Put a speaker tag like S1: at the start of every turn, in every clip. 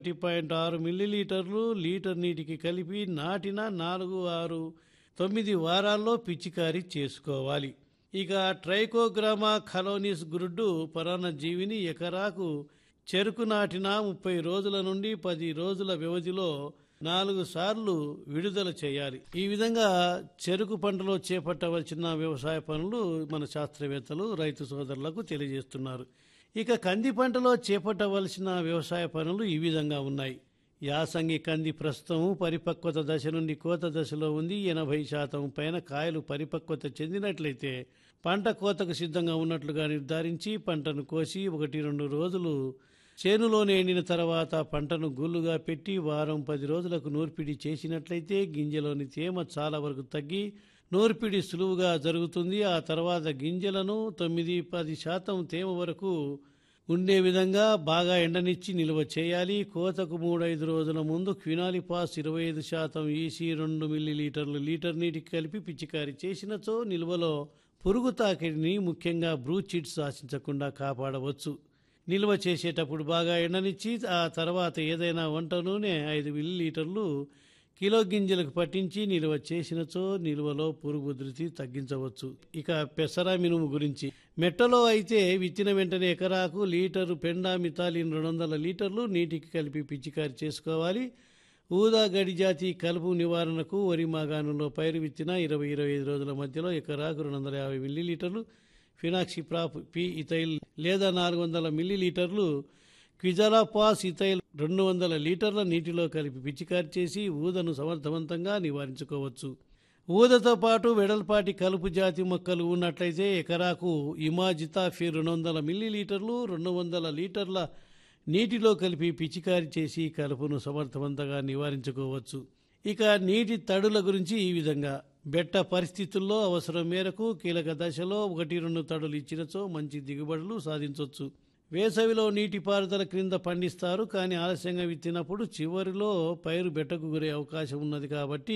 S1: ఒకటి పాయింట్ ఆరు మిల్లీలీటర్లు లీటర్ నీటికి కలిపి నాటిన నాలుగు ఆరు తొమ్మిది వారాల్లో పిచికారీ చేసుకోవాలి ఇక ట్రైకోగ్రామా కలోనిస్ గురుడ్డు పరాన్న జీవిని ఎకరాకు చెరుకు నాటిన ముప్పై రోజుల నుండి పది రోజుల వ్యవధిలో నాలుగు సార్లు విడుదల చేయాలి ఈ విధంగా చెరుకు పంటలో చేపట్టవలసిన వ్యవసాయ పనులు మన శాస్త్రవేత్తలు రైతు సోదరులకు తెలియజేస్తున్నారు ఇక కంది పంటలో చేపట్టవలసిన వ్యవసాయ పనులు ఈ విధంగా ఉన్నాయి యాసంగి కంది ప్రస్తుతం పరిపక్వత దశ నుండి కోత దశలో ఉంది ఎనభై శాతం పైన కాయలు పరిపక్వత చెందినట్లయితే పంట కోతకు సిద్ధంగా ఉన్నట్లుగా నిర్ధారించి పంటను కోసి ఒకటి రెండు రోజులు చేనులోనే ఎండిన తర్వాత పంటను గుల్లుగా పెట్టి వారం పది రోజులకు నూర్పిడి చేసినట్లయితే గింజలోని తేమ చాలా వరకు తగ్గి నూర్పిడి సులువుగా జరుగుతుంది ఆ తర్వాత గింజలను తొమ్మిది పది శాతం తేమ వరకు ఉండే విధంగా బాగా ఎండనిచ్చి నిల్వ చేయాలి కోతకు మూడైదు రోజుల ముందు క్వినాలిపాస్ ఇరవై ఐదు శాతం ఈసీ రెండు మిల్లీ లీటర్లు లీటర్ నీటికి కలిపి పిచికారీ చేసినచో నిల్వలో పురుగు తాకిడిని ముఖ్యంగా బ్రూచిట్స్ ఆశించకుండా కాపాడవచ్చు నిల్వ చేసేటప్పుడు బాగా ఎండనిచ్చి ఆ తర్వాత ఏదైనా వంట నూనె ఐదు మిల్లీ లీటర్లు కిలో గింజలకు పట్టించి నిల్వ చేసినచో నిల్వలో పురుగు ఉధృతి తగ్గించవచ్చు ఇక పెసర మినుము గురించి మెట్టలో అయితే విత్తిన వెంటనే ఎకరాకు లీటరు పెండా మితాలిన్ రెండు వందల లీటర్లు నీటికి కలిపి పిచికారి చేసుకోవాలి ఊదా గడి జాతి కలుపు నివారణకు వరి మాగాణంలో పైరు విత్తిన ఇరవై ఇరవై ఐదు రోజుల మధ్యలో ఎకరాకు రెండు వందల యాభై మిల్లీలీటర్లు ఫినాక్సిప్రాప్ పి ఇథైల్ లేదా నాలుగు వందల మిల్లీలీటర్లు క్విజాలాపాస్ ఇథైల్ రెండు వందల లీటర్ల నీటిలో కలిపి పిచికారి చేసి ఊదను సమర్థవంతంగా నివారించుకోవచ్చు ఊదతో పాటు వెడల్పాటి కలుపు జాతి మొక్కలు ఉన్నట్లయితే ఎకరాకు ఇమాజితాఫిర్ రెండు వందల మిల్లీలీటర్లు రెండు వందల లీటర్ల నీటిలో కలిపి పిచికారి చేసి కలుపును సమర్థవంతంగా నివారించుకోవచ్చు ఇక నీటి తడుల గురించి ఈ విధంగా బెట్ట పరిస్థితుల్లో అవసరం మేరకు కీలక దశలో ఒకటి రెండు తడులు ఇచ్చినచో మంచి దిగుబడులు సాధించవచ్చు వేసవిలో నీటిపారుదల క్రింద పండిస్తారు కానీ ఆలస్యంగా విత్తినప్పుడు చివరిలో పైరు బెట్టకు గురే అవకాశం ఉన్నది కాబట్టి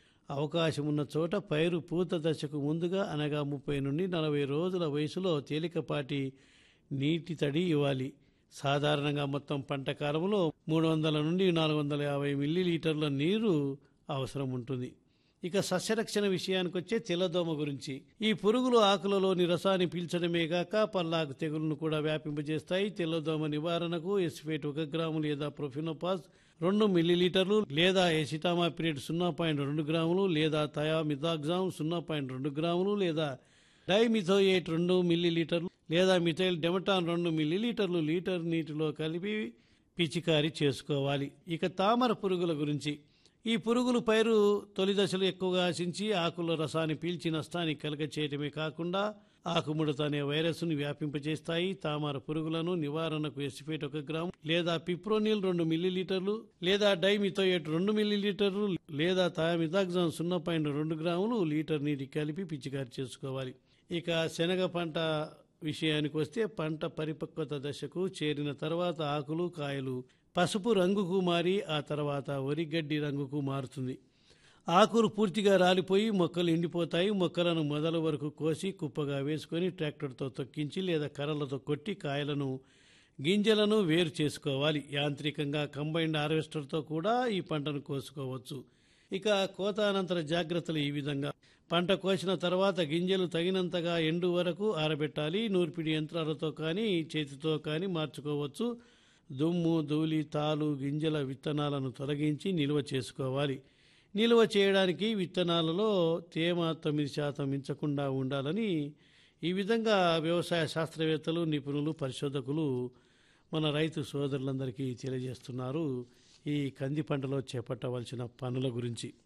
S1: అవకాశం ఉన్న చోట పైరు పూత దశకు ముందుగా అనగా ముప్పై నుండి నలభై రోజుల వయసులో తేలికపాటి నీటి తడి ఇవ్వాలి సాధారణంగా మొత్తం పంట కాలంలో మూడు వందల నుండి నాలుగు వందల యాభై మిల్లీలీటర్ల నీరు అవసరం ఉంటుంది ఇక సస్యరక్షణ విషయానికి వచ్చే తెల్లదోమ గురించి ఈ పురుగులు ఆకులలోని రసాన్ని పీల్చడమే కాక పల్లాకు తెగులను కూడా వ్యాపింపజేస్తాయి తెల్లదోమ నివారణకు ఎస్ఫేట్ ఒక గ్రాము లేదా ప్రొఫినోపాస్ రెండు మిల్లీలీటర్లు లేదా ఎసిటామాపిరేట్ సున్నా పాయింట్ రెండు గ్రాములు లేదా థయామిథాగ్జామ్ సున్నా పాయింట్ రెండు గ్రాములు లేదా డైమిథోయేట్ రెండు మిల్లీలీటర్లు లేదా మిథైల్ డెమటాన్ రెండు మిల్లీలీటర్లు లీటర్ నీటిలో కలిపి పిచికారీ చేసుకోవాలి ఇక తామర పురుగుల గురించి ఈ పురుగులు పైరు తొలి దశలో ఎక్కువగా ఆశించి ఆకుల రసాన్ని పీల్చి నష్టాన్ని కలగ చేయటమే కాకుండా ఆకుముడత అనే వైరస్ను వ్యాపింపజేస్తాయి తామర పురుగులను నివారణకు ఎసిఫేట్ ఒక గ్రాము లేదా పిప్రోనిల్ రెండు మిల్లీలీటర్లు లేదా డైమిథోయేట్ రెండు మిల్లీలీటర్లు లేదా థామిథాగ్జామ్ సున్నా పాయింట్ రెండు గ్రాములు లీటర్ నీటి కలిపి పిచికారి చేసుకోవాలి ఇక శనగ పంట విషయానికి వస్తే పంట పరిపక్వత దశకు చేరిన తర్వాత ఆకులు కాయలు పసుపు రంగుకు మారి ఆ తర్వాత వరిగడ్డి రంగుకు మారుతుంది ఆకులు పూర్తిగా రాలిపోయి మొక్కలు ఎండిపోతాయి మొక్కలను మొదల వరకు కోసి కుప్పగా వేసుకొని ట్రాక్టర్తో తొక్కించి లేదా కర్రలతో కొట్టి కాయలను గింజలను వేరు చేసుకోవాలి యాంత్రికంగా కంబైన్డ్ హార్వెస్టర్తో కూడా ఈ పంటను కోసుకోవచ్చు ఇక కోత అనంతర జాగ్రత్తలు ఈ విధంగా పంట కోసిన తర్వాత గింజలు తగినంతగా ఎండు వరకు ఆరబెట్టాలి నూర్పిడి యంత్రాలతో కానీ చేతితో కానీ మార్చుకోవచ్చు దుమ్ము ధూళి తాలు గింజల విత్తనాలను తొలగించి నిల్వ చేసుకోవాలి నిల్వ చేయడానికి విత్తనాలలో తేమ తొమ్మిది శాతం మించకుండా ఉండాలని ఈ విధంగా వ్యవసాయ శాస్త్రవేత్తలు నిపుణులు పరిశోధకులు మన రైతు సోదరులందరికీ తెలియజేస్తున్నారు ఈ కంది పంటలో చేపట్టవలసిన పనుల గురించి